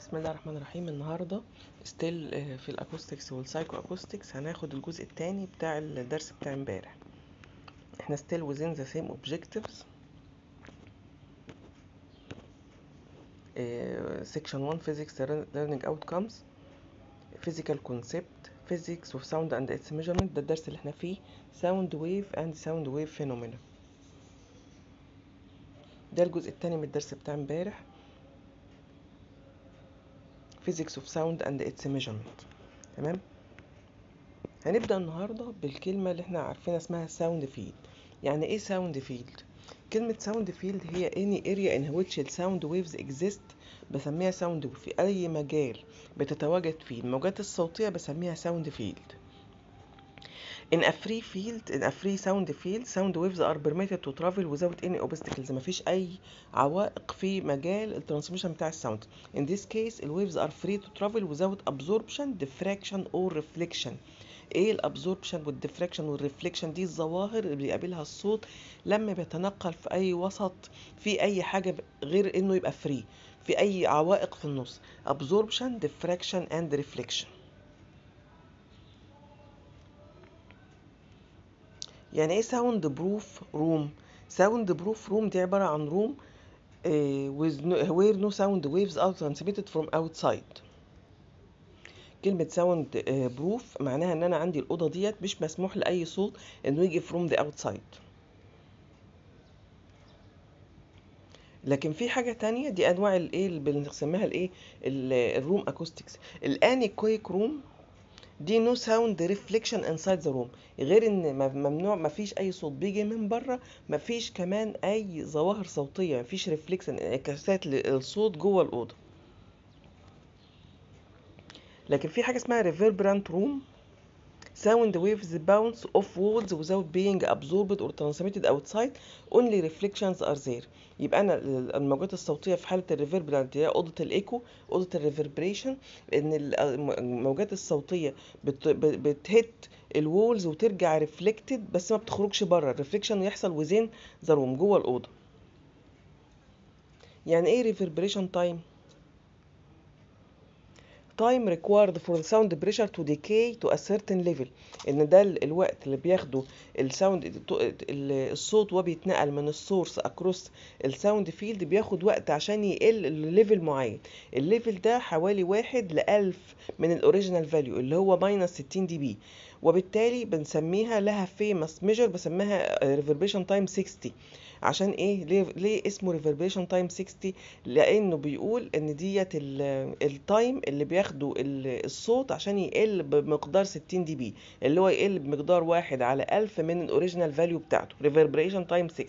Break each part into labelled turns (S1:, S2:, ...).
S1: بسم الله الرحمن الرحيم النهارده ستيل في الاكوستكس والسايكو اكوستكس هناخد الجزء الثاني بتاع الدرس بتاع امبارح احنا ستيل within the same objectives section 1 physics learning outcomes physical concept physics of sound and its measurement ده الدرس اللي احنا فيه sound wave and sound wave phenomena ده الجزء الثاني من الدرس بتاع امبارح physics of sound and its measurement تمام هنبدأ النهاردة بالكلمة اللي احنا عارفينها اسمها sound field يعني ايه sound field كلمة sound field هي any area in which the sound waves exist بسميها sound wave في أي مجال بتتواجد فيه الموجات الصوتية بسميها sound field In a free field, in a free sound field, sound waves are permitted to travel without any obstacles. مفيش أي عوائق في مجال الترانسميشن بتاع الساوند. In this case, the waves are free to travel without absorption, diffraction or reflection. ايه الابزوربشن والديفراكشن والريفليكشن دي الظواهر اللي بيقابلها الصوت لما بيتنقل في اي وسط في اي حاجه غير انه يبقى فري في اي عوائق في النص absorption diffraction and reflection يعني ايه ساوند بروف روم ساوند بروف روم دي عباره عن روم with no, where no sound waves are transmitted from outside كلمة ساوند بروف معناها ان انا عندي الأوضة ديت مش مسموح لأي صوت انه يجي from the outside لكن في حاجة تانية دي انواع الايه اللي بنسميها الايه الروم اكوستكس الاني كويك روم دي نو ساوند ريفليكشن انسايد ذا روم غير ان ممنوع مفيش اي صوت بيجي من بره مفيش كمان اي ظواهر صوتيه مفيش ريفليكشن انعكاسات للصوت جوه الاوضه لكن في حاجه اسمها reverberant room sound waves bounce off walls without being absorbed or transmitted outside only reflections are there يبقى انا الموجات الصوتيه في حاله الريفربرانت هي اوضه الايكو اوضه الريفربريشن ان الموجات الصوتيه بت بتهت الوولز وترجع ريفلكتد بس ما بتخرجش بره الريفليكشن يحصل وزين ذا روم جوه الاوضه يعني ايه ريفربريشن تايم time required for the sound pressure to decay to a certain level ان ده الوقت اللي بياخده الساوند الصوت وهو بيتنقل من السورس اكروس الساوند فيلد بياخد وقت عشان يقل لليفل معين الليفل ده حوالي واحد لألف من الاوريجينال فاليو اللي هو ماينس 60 دي بي وبالتالي بنسميها لها فيمس ميجر بسميها ريفربيشن تايم 60 عشان ايه ليه, ليه اسمه ريفربيشن تايم 60 لانه بيقول ان ديت التايم اللي بياخده الصوت عشان يقل بمقدار 60 دي بي اللي هو يقل بمقدار واحد على ألف من الاوريجينال فاليو بتاعته ريفربريشن تايم 60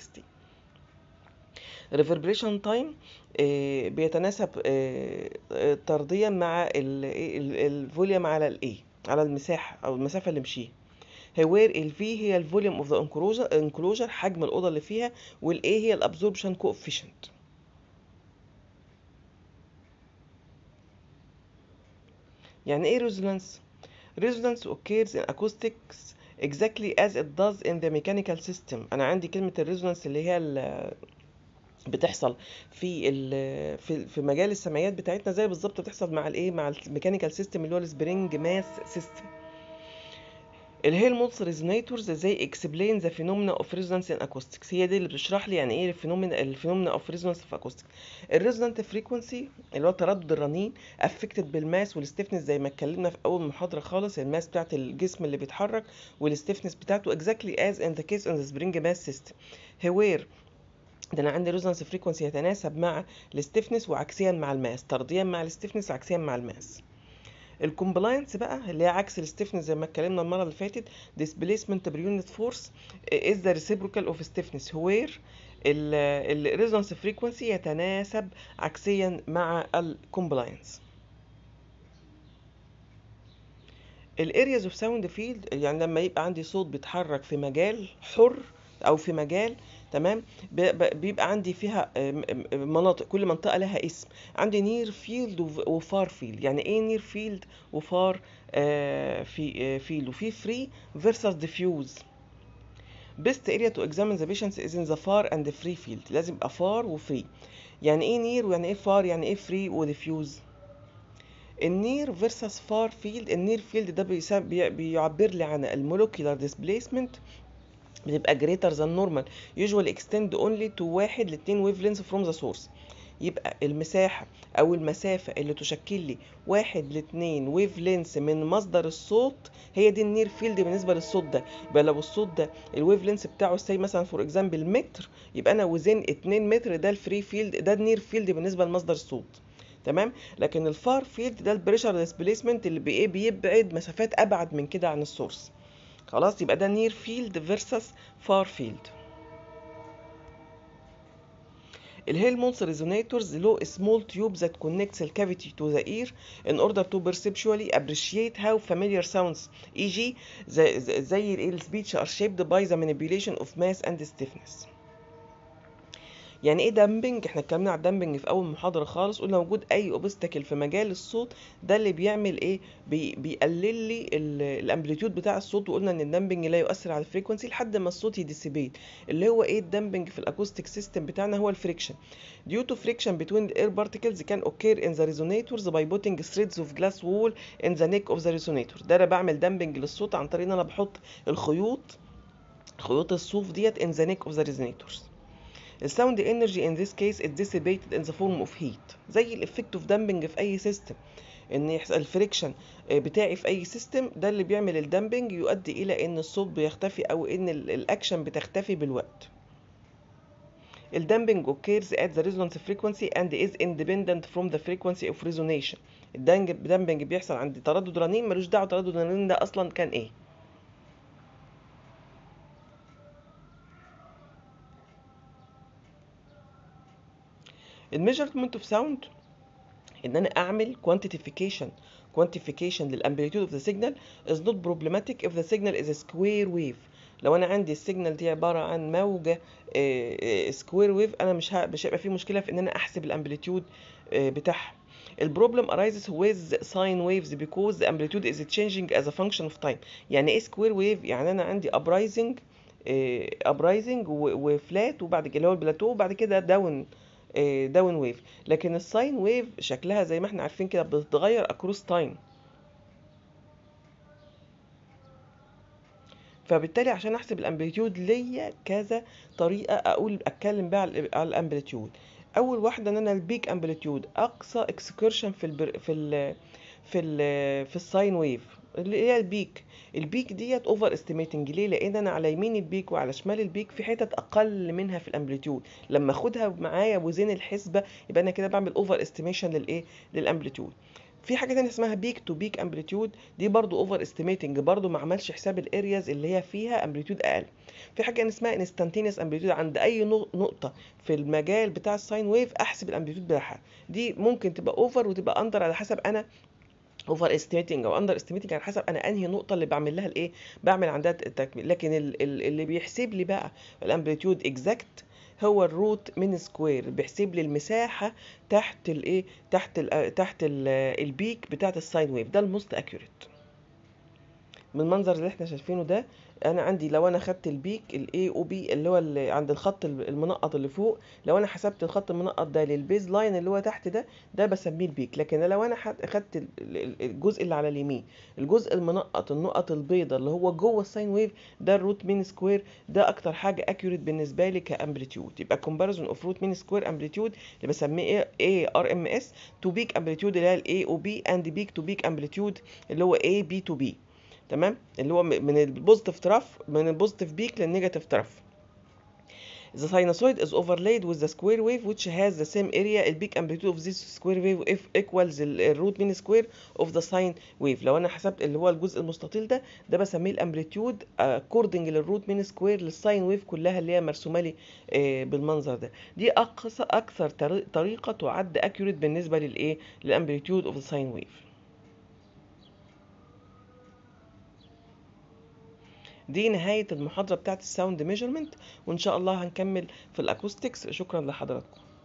S1: ريفربريشن تايم بيتناسب طرديا مع الفوليوم على الايه على المساحه او المسافه اللي مشيها where ال V هي الفوليوم اوف ذا انكلوجر حجم الأوضة اللي فيها وال A هي الابزوربشن coefficient يعني ايه resonance؟ resonance occurs in acoustics exactly as it does in the mechanical system أنا عندي كلمة الريزونانس اللي هي بتحصل في ال في في مجال السمعيات بتاعتنا زي بالظبط بتحصل مع الايه مع الميكانيكال سيستم اللي هو السبرينج ماس سيستم الهيلمولتس ريزونيتورز زي اكسبلين ذا فينومينا اوف ريزونانس ان اكوستكس هي دي اللي بتشرح لي يعني ايه الفينومينا الفينومينا اوف ريزونانس في اكوستكس الريزونانت فريكونسي اللي هو تردد الرنين افكتد بالماس والستيفنس زي ما اتكلمنا في اول محاضره خالص الماس بتاعت الجسم اللي بيتحرك والستيفنس بتاعته exactly as in the case in the spring mass system هوير ده انا عندي ريزونانس فريكونسي يتناسب مع الستيفنس وعكسيا مع الماس طرديا مع الستيفنس وعكسيا مع الماس الكومبلاينس بقى اللي هي عكس الستيفنس زي ما اتكلمنا المره اللي فاتت displacement per unit force is the reciprocal of stiffness where الريزونانس فريكونسي يتناسب عكسيا مع الكومبلاينس الارياز اوف ساوند فيلد يعني لما يبقى عندي صوت بيتحرك في مجال حر او في مجال تمام بيبقى عندي فيها مناطق كل منطقه لها اسم عندي نير فيلد وفار فيلد يعني ايه نير فيلد وفار في فيلد وفي فري فيرسس ديفيوز best area to examine the patients is in the far and the free field لازم يبقى far وفري يعني ايه نير ويعني ايه far يعني ايه free وديفيوز النير فيرسس فار فيلد النير فيلد ده بيسا- بي- بيعبر لي عن المولكيولار ديسبيسمنت بتبقى greater than normal usually extend only to واحد لاتنين wavelengths from the source يبقى المساحة أو المسافة اللي تشكل لي واحد لاتنين ويف لينس من مصدر الصوت هي دي النير فيلد بالنسبة للصوت ده يبقى لو الصوت ده الويف لينس بتاعه سي مثلا فور اكزامبل متر يبقى أنا وزين اتنين متر ده الفري فيلد ده النير فيلد بالنسبة لمصدر الصوت تمام لكن الفار فيلد ده البريشر ديسبيسمنت اللي بإيه بيبعد مسافات أبعد من كده عن السورس خلاص يبقى ده نير فيلد فيرسس فار فيلد الهيلمونس ريزوناتورز له small tube that connects the cavity to the ear in order to perceptually appreciate how familiar sounds e.g. زي, زي ال speech are shaped by the manipulation of mass and stiffness يعني ايه دامبنج احنا اتكلمنا على الدامبنج في اول محاضره خالص قلنا وجود اي اوبستكل في مجال الصوت ده اللي بيعمل ايه بي بيقلل لي الامبليتيود بتاع الصوت وقلنا ان الدامبنج لا يؤثر على الفريكونسي لحد ما الصوت يديسيبيت اللي هو ايه الدامبنج في الاكوستيك سيستم بتاعنا هو الفريكشن due to friction between the air particles can occur in the resonators by putting threads of glass wool in the neck of the resonator ده انا بعمل دامبنج للصوت عن طريق ان انا بحط الخيوط خيوط الصوف ديت in the neck of the resonators الساوند انرجي in this case is dissipated in the form of heat زي الافكت اوف دامبنج في اي سيستم ان يحصل الفريكشن بتاعي في اي سيستم ده اللي بيعمل الدامبنج يؤدي الى ان الصوت بيختفي او ان الاكشن بتختفي بالوقت الدامبنج occurs at the resonance frequency and is independent from the frequency of resonation الدامبنج بيحصل عند تردد رنين ملوش دعوه تردد الرنين ده اصلا كان ايه الميجرمنت اوف ساوند ان انا اعمل quantification quantification للامبليتيود اوف ذا سيجنال is not problematic if the signal is a square wave لو انا عندي السيجنال دي عباره عن موجه سكوير ويف انا مش ه- مش هيبقى في مشكله في ان انا احسب الامبليتيود بتاعها البروبلم arises with sine waves because the amplitude is changing as a function of time يعني ايه سكوير ويف يعني انا عندي uprising uprising وفلات وبعد كده اللي هو البلاتو وبعد كده داون داون ويف لكن الساين ويف شكلها زي ما احنا عارفين كده بتتغير اكروس تايم فبالتالي عشان احسب الامبليتيود ليا كذا طريقه اقول اتكلم بيها على على الامبليتيود اول واحده ان انا البيك امبليتيود اقصى اكسكرشن في البر في ال في ال في الساين ويف اللي هي البيك البيك ديت اوفر استيميتنج ليه لان انا على يمين البيك وعلى شمال البيك في حتت اقل منها في الامبليتيود لما اخدها معايا وزين الحسبه يبقى انا كده بعمل اوفر استيميشن للايه للامبليتيود في حاجه تانية اسمها بيك تو بيك امبليتيود دي برضو اوفر استيميتنج برضو ما عملش حساب الارياز اللي هي فيها امبليتيود اقل في حاجه اسمها انستانتينيوس امبليتيود عند اي نقطه في المجال بتاع الساين ويف احسب الامبليتيود بتاعها دي ممكن تبقى اوفر وتبقى اندر على حسب انا اوفر استيميتنج او اندر استيميتنج على حسب انا انهي نقطه اللي بعمل لها الايه بعمل عندها التكميل لكن ال- ال- اللي بيحسب لي بقى الامبليتيود اكزاكت هو الروت من سكوير بيحسب لي المساحه تحت الايه تحت ال تحت ال البيك بتاعت الساين ويف ده الموست اكيوريت من المنظر اللي احنا شايفينه ده انا عندي لو انا خدت البيك الاي او بي اللي هو اللي عند الخط المنقط اللي فوق لو انا حسبت الخط المنقط ده للبيز لاين اللي هو تحت ده ده بسميه البيك لكن لو انا حد- خدت ال- ال- الجزء اللي على اليمين الجزء المنقط النقط البيضاء اللي هو جوه الساين ويف ده الروت مين سكوير ده اكتر حاجه اكيوريت بالنسبه لي كامبليتيود يبقى كومباريزون اوف روت مين سكوير امبليتيود اللي بسميه اي ار ام اس تو بيك امبليتيود اللي هي الاي او بي اند بيك تو بيك امبليتيود اللي هو اي بي تو بي تمام اللي هو م- من البوزيتيف تراف من البوزيتيف بيك للنيجاتيف تراف The sinusoid is overlaid with the square wave which has the same area. The peak amplitude of this square wave if equals the root mean square of the sine wave. لو انا حسبت اللي هو الجزء المستطيل ده ده بسميه الامبليتيود according للروت مين سكوير للساين ويف كلها اللي هي مرسومه لي آه، بالمنظر ده. دي اقصى اكثر طري- طريقه تعد accurate بالنسبه للايه للامبليتيود اوف ذا ساين ويف. دي نهاية المحاضرة بتاعت الساوند ميجرمنت وإن شاء الله هنكمل في الأكوستكس شكرا لحضراتكم